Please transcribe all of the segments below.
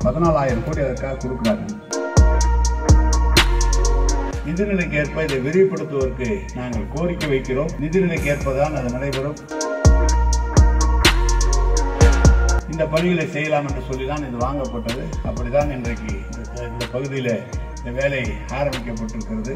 பதினாலாயிரம் கோடி அதற்காக கொடுக்கிறார்கள் நிதிநிலைக்கு ஏற்ப இதை விரிவுபடுத்துவதற்கு நாங்கள் கோரிக்கை வைக்கிறோம் நிதிநிலைக்கு ஏற்பதான் அது நடைபெறும் இந்த பணிகளை செய்யலாம் என்று சொல்லிதான் இது வாங்கப்பட்டது அப்படிதான் இன்றைக்கு இந்த- இந்த பகுதியில் இந்த வேலை ஆரம்பிக்கப்பட்டிருக்கிறது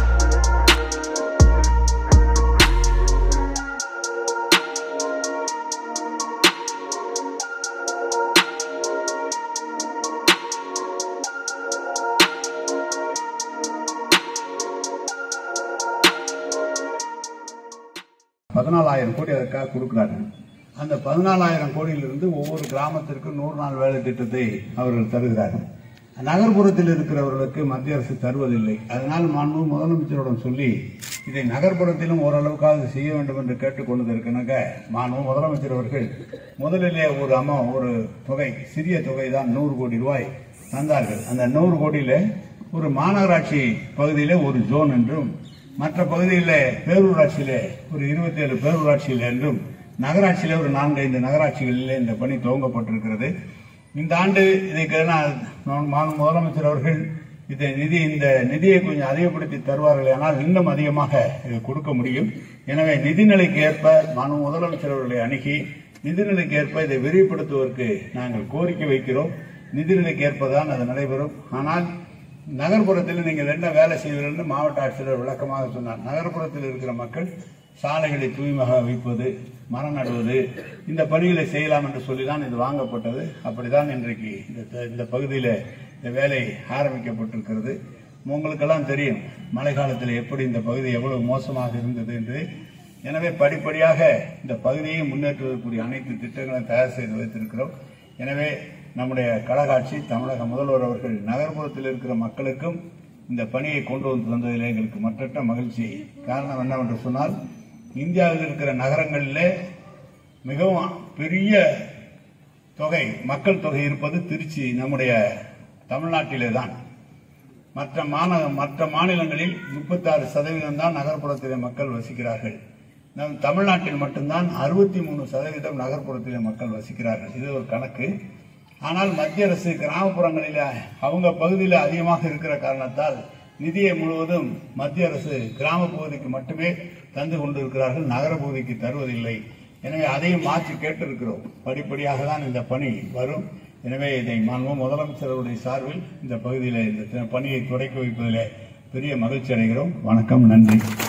பதினாலாயிரம் கோடி அதற்காக கொடுக்கிறார்கள் அந்த பதினாலாயிரம் கோடியிலிருந்து ஒவ்வொரு கிராமத்திற்கும் நூறு நாள் வேலை திட்டத்தை அவர்கள் தருகிறார்கள் நகர்ப்புறத்தில் இருக்கிறவர்களுக்கு மத்திய அரசு தருவதில்லை அதனால் மாண்பு முதலமைச்சருடன் சொல்லி இதை நகர்ப்புறத்திலும் ஓரளவுக்காக செய்ய வேண்டும் என்று கேட்டுக்கொண்டதற்கெனக மாண்பு முதலமைச்சர் அவர்கள் முதலிலே ஒரு அம்மா ஒரு தொகை சிறிய தொகை தான் நூறு கோடி ரூபாய் தந்தார்கள் அந்த நூறு கோடியில ஒரு மாநகராட்சி பகுதியிலே ஒரு ஜோன் என்றும் மற்ற பகுதிகளில் பேரூராட்சியிலே ஒரு இருபத்தி ஏழு பேரூராட்சியில் என்றும் நகராட்சியிலே ஒரு நான்கைந்து நகராட்சிகளிலே இந்த பணி துவங்கப்பட்டிருக்கிறது இந்த ஆண்டு இதை மாண்பு முதலமைச்சர் அவர்கள் இதை நிதி இந்த நிதியை கொஞ்சம் அதிகப்படுத்தி தருவார்கள் ஆனால் இன்னும் அதிகமாக இதை கொடுக்க முடியும் எனவே நிதிநிலைக்கு ஏற்ப மாண்பு முதலமைச்சர் அவர்களை அணுகி நிதிநிலைக்கு ஏற்ப இதை விரிவுபடுத்துவதற்கு நாங்கள் கோரிக்கை வைக்கிறோம் நிதிநிலைக்கு ஏற்பதான் அது நடைபெறும் ஆனால் நகர்ப்புறத்தில் நீங்கள் என்ன வேலை செய்வீர்கள் என்று மாவட்ட ஆட்சியர் விளக்கமாக சொன்னார் நகர்ப்புறத்தில் இருக்கிற மக்கள் சாலைகளை தூய்மையாக வைப்பது மரம் நடுவது இந்த பணிகளை செய்யலாம் என்று சொல்லிதான் இது வாங்கப்பட்டது அப்படிதான் இன்றைக்கு இந்த இந்த பகுதியில் இந்த வேலை ஆரம்பிக்கப்பட்டிருக்கிறது உங்களுக்கெல்லாம் தெரியும் மழை காலத்தில் எப்படி இந்த பகுதி எவ்வளவு மோசமாக இருந்தது என்று எனவே படிப்படியாக இந்த பகுதியை முன்னேற்றுவதற்குரிய அனைத்து திட்டங்களையும் தயார் செய்து வைத்திருக்கிறோம் எனவே நம்முடைய கழகாட்சி தமிழக முதல்வர் அவர்கள் நகர்ப்புறத்தில் இருக்கிற மக்களுக்கும் இந்த பணியை கொண்டு வந்து தந்ததில் எங்களுக்கு மற்றற்ற மகிழ்ச்சி காரணம் என்னவென்று சொன்னால் இந்தியாவில் இருக்கிற நகரங்களிலே மிகவும் பெரிய தொகை மக்கள் தொகை இருப்பது திருச்சி நம்முடைய தமிழ்நாட்டிலே தான் மற்ற மாநக மற்ற மாநிலங்களில் முப்பத்தாறு சதவீதம் தான் நகர்ப்புறத்திலே மக்கள் வசிக்கிறார்கள் நம் தமிழ்நாட்டில் மட்டும்தான் அறுபத்தி மூணு சதவீதம் நகர்ப்புறத்திலே மக்கள் வசிக்கிறார்கள் இது ஒரு கணக்கு ஆனால் மத்திய அரசு கிராமப்புறங்களில் அவங்க பகுதியில் அதிகமாக இருக்கிற காரணத்தால் நிதியை முழுவதும் மத்திய அரசு கிராம பகுதிக்கு மட்டுமே தந்து கொண்டிருக்கிறார்கள் நகர பகுதிக்கு தருவதில்லை எனவே அதையும் மாற்றி கேட்டிருக்கிறோம் படிப்படியாக தான் இந்த பணி வரும் எனவே இதை மாண்பு முதலமைச்சருடைய சார்பில் இந்த பகுதியில் இந்த பணியை தொடக்கி வைப்பதில் பெரிய மகிழ்ச்சி அடைகிறோம் வணக்கம் நன்றி